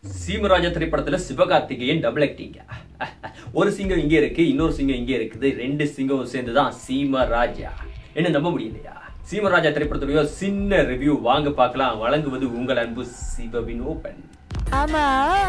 சீமராஜா திரைப்படத்துல Sivakarthikeyan double acting ஒரு சிங்கம் இங்கே இருக்கு இன்னொரு சிங்கம் இங்கே இருக்குது ரெண்டு சிங்கம் சேர்ந்துதான் சீமராஜா என்ன நம்ப முடியலையா சீமராஜா திரைப்படத்துடைய சின்ன ரிவ்யூ வாங்க பார்க்கலாம் வழங்குவது உங்கள் அன்பு சிவவின் ஓபன் ஆமா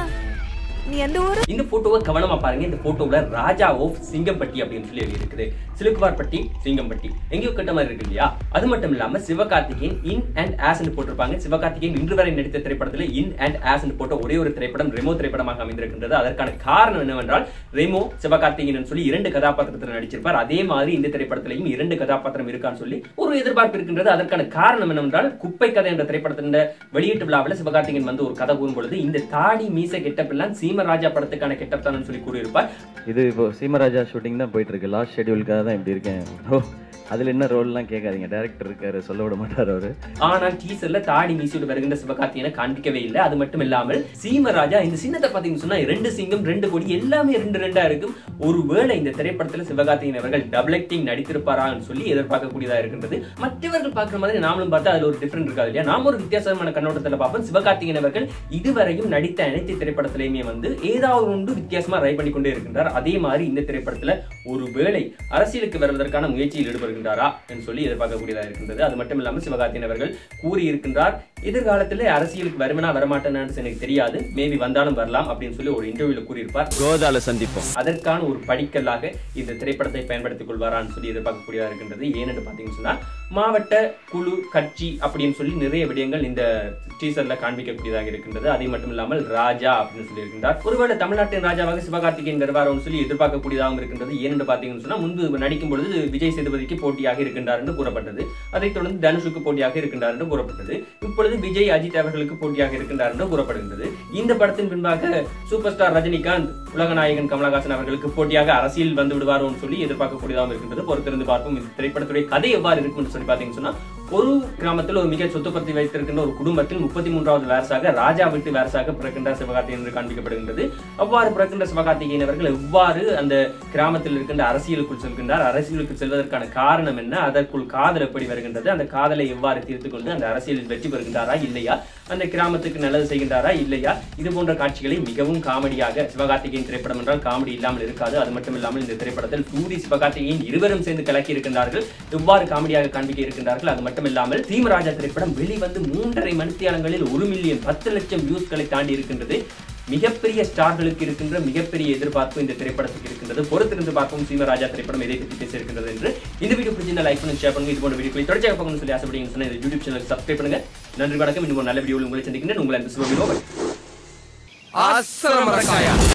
நீ எந்த ஊரு இந்த போட்டோவை கவனமா பாருங்க இந்த போட்டோல ராஜா ஆஃப் சிங்கம்பட்டி அப்படின்னு சொல்லி எழுதி இருக்குது சிலுக்குவார்பட்டி சிங்கம்பட்டி எங்கேயோ கட்ட மாதிரி இருக்கு இல்லையா அது மட்டும் இல்லாம சிவகார்த்திகேயன் இன் அண்ட் ஆஸ் போட்டிருப்பாங்க சிவகார்த்திகேயன் இன்று வரை நடித்த திரைப்படத்துல இன் அண்ட் ஆஸ் போட்ட ஒரே ஒரு திரைப்படம் ரெமோ திரைப்படமாக அமைந்திருக்கின்றது அதற்கான காரணம் என்னவென்றால் ரெமோ சிவகார்த்திகேயன் சொல்லி இரண்டு கதாபாத்திரத்தில் நடிச்சிருப்பார் அதே மாதிரி இந்த திரைப்படத்திலையும் இரண்டு கதாபாத்திரம் இருக்கான்னு சொல்லி ஒரு எதிர்பார்ப்பு இருக்கின்றது அதற்கான காரணம் என்னவென்றால் குப்பை கதை என்ற திரைப்படத்தின் வெளியீட்டு விழாவில் சிவகார்த்திகேயன் வந்து ஒரு கதை கூறும் பொழுது இந்த தாடி மீச கெட்டப் எல்லாம் சீமராஜா படத்துக்கான கெட்டப் தான் சொல்லி கூறியிருப்பார் இது இப்போ சீமராஜா ஷூட்டிங் தான் போயிட்டு இருக்கு லாஸ்ட் ஷெட்யூலுக்காக தான் இப்படி இருக்கேன் ஓ அதில் என்ன ரோல்லாம் கேட்காதீங்க டேரக்டர் இருக்காரு சொல்ல விட மாட்டார் அவரு ஆனால் டீசர்ல தாடி மீசியோடு வருகின்ற சிவகார்த்தியனை காண்பிக்கவே இல்லை அது மட்டும் இல்லாமல் சீமராஜா இந்த சின்னத்தை பார்த்தீங்கன்னு சொன்னா ரெண்டு சிங்கம் ரெண்டு கொடி எல்லாமே ரெண்டு ரெண்டா இருக்கும் ஒருவேளை இந்த திரைப்படத்துல சிவகார்த்தியன் அவர்கள் டபுள் ஆக்டிங் நடித்திருப்பாரான்னு சொல்லி எதிர்பார்க்கக்கூடியதா இருக்கின்றது மற்றவர்கள் பார்க்குற மாதிரி நாமளும் பார்த்தா அதுல ஒரு டிஃபரெண்ட் இருக்காது இல்லையா நாம ஒரு வித்தியாசமான கண்ணோட்டத்துல பார்ப்போம் சிவகார்த்திகேயன் அவர்கள் இதுவரையும் நடித்த அனைத்து திரைப்படத்திலையுமே வந்து ஏதாவது ஒன்று வித்தியாசமா ரை பண்ணி கொண்டே இருக்கின்றார் அதே மாதிரி இந்த திரைப்படத்துல ஒருவேளை அரசியலுக்கு வருவதற்கான முயற்சியில் ஈடுபடுகின்றாரா என்று சொல்லி எதிர்பார்க்கக்கூடியதா இருக்கின்றது அது மட்டும் இல்லாமல் சிவகார்த்தியன் அவர்கள் கூறியிருக்கின்றார் எதிர்காலத்தில் அரசியலுக்கு வருமனா வரமாட்டேன்னு எனக்கு தெரியாது மேபி வந்தாலும் வரலாம் அப்படின்னு சொல்லி ஒரு இன்டர்வியூல கூறியிருப்பார் கோதால சந்திப்போம் அதற்கான ஒரு படிக்கல்லாக இந்த திரைப்படத்தை பயன்படுத்திக் கொள்வாரான்னு சொல்லி எதிர்பார்க்கக்கூடியதா இருக்கின்றது ஏனென்று பார்த்தீங்கன்னு சொன்னா மாவட்ட குழு கட்சி அப்படின்னு சொல்லி நிறைய விடயங்கள் இந்த டீசர்ல காண்பிக்கக்கூடியதாக இருக்கின்றது அதை மட்டும் இல்லாமல் ராஜா அப்படின்னு சொல்லி இருக்கின்றார் ஒருவேளை தமிழ்நாட்டின் ராஜாவாக சிவகார்த்திகேயன் வருவாரோன்னு சொல்லி எதிர்பார்க்கக்கூடியதாகவும் இருக்கின்றது ஏனென்று பார்த்தீங்கன்னு சொன்னா முன்பு நடிக்கும் பொழுது விஜய் சேதுபதிக்கு போட்டியாக இருக்கின்றார் என்று கூறப்பட்டது அதைத் தொடர்ந்து தனுஷுக்கு போட்டியாக இருக்கின்றார் என்று கூறப்பட்டது இப்பொழுது விஜய் அஜித் அவர்களுக்கு போட்டியாக இருக்கின்றார் என்று கூறப்படுகின்றது இந்த படத்தின் பின்பாக சூப்பர் ஸ்டார் ரஜினிகாந்த் உலகநாயகன் கமலஹாசன் அவர்களுக்கு போட்டியாக அரசியல் வந்து விடுவாரோன்னு சொல்லி எதிர்பார்க்கக்கூடியதாக இருக்கின்றது பொறுத்திருந்து பார்ப்போம் இந்த திரைப்படத்துடைய கதை எவ்வாறு இருக்கும் என்று சொல்லி பார்த்தீங்கன்னு சொன்னா ஒரு கிராமத்தில் ஒரு மிக சொத்துப்படுத்தி வைத்திருக்கின்ற ஒரு குடும்பத்தில் முப்பத்தி மூன்றாவது வாரசாக ராஜா வீட்டு வாரசாக பிறக்கின்றார் சிவகார்த்திகேயன் என்று காண்பிக்கப்படுகின்றது அவ்வாறு பிறக்கின்ற சிவகார்த்திகேயன் அவர்கள் எவ்வாறு அந்த கிராமத்தில் இருக்கின்ற அரசியலுக்குள் செல்கின்றார் அரசியலுக்கு செல்வதற்கான காரணம் என்ன அதற்குள் காதல் எப்படி வருகின்றது அந்த காதலை எவ்வாறு தீர்த்து கொண்டு அந்த அரசியலில் வெற்றி பெறுகின்றாரா இல்லையா அந்த கிராமத்துக்கு நல்லது செய்கின்றாரா இல்லையா இது போன்ற காட்சிகளை மிகவும் காமெடியாக சிவகார்த்திகேயன் திரைப்படம் என்றால் காமெடி இல்லாமல் இருக்காது அது மட்டும் இல்லாமல் இந்த திரைப்படத்தில் சூரி சிவகார்த்திகேயன் இருவரும் சேர்ந்து கலக்கி இருக்கின்றார்கள் எவ்வாறு காமெடியாக காண்பிக்க இருக்கின்றார்கள் அது மட்டும் இல்லாமல் சீமராஜா திரைப்படம் வெளிவந்து மூன்றரை மணித்தியாலங்களில் ஒரு மில்லியன் பத்து லட்சம் வியூஸ்களை தாண்டி இருக்கின்றது மிகப்பெரிய ஸ்டார்களுக்கு இருக்கின்ற மிகப்பெரிய எதிர்பார்ப்பு இந்த திரைப்படத்துக்கு இருக்கின்றது பொறுத்திருந்து பார்ப்போம் சீமராஜா திரைப்படம் எதை பற்றி பேச இருக்கின்றது என்று இந்த வீடியோ பிடிச்சிருந்தா லைக் பண்ணி ஷேர் பண்ணுங்க இது போன்ற வீடியோக்களை தொடர்ச்சியாக பார்க்கணும்னு சொல்லி ஆசைப்படுங்க சொன்ன இந்த யூடியூப் சேனலுக்கு சப்ஸ்கிரைப் பண்ணுங்க நன்றி வணக்கம் இன்னும் ஒரு நல்ல வீடியோவில் உங்களை சந்திக்கின்றேன் உங்களை அந்த சிவபினோவன் ஆசிரம ரசாயா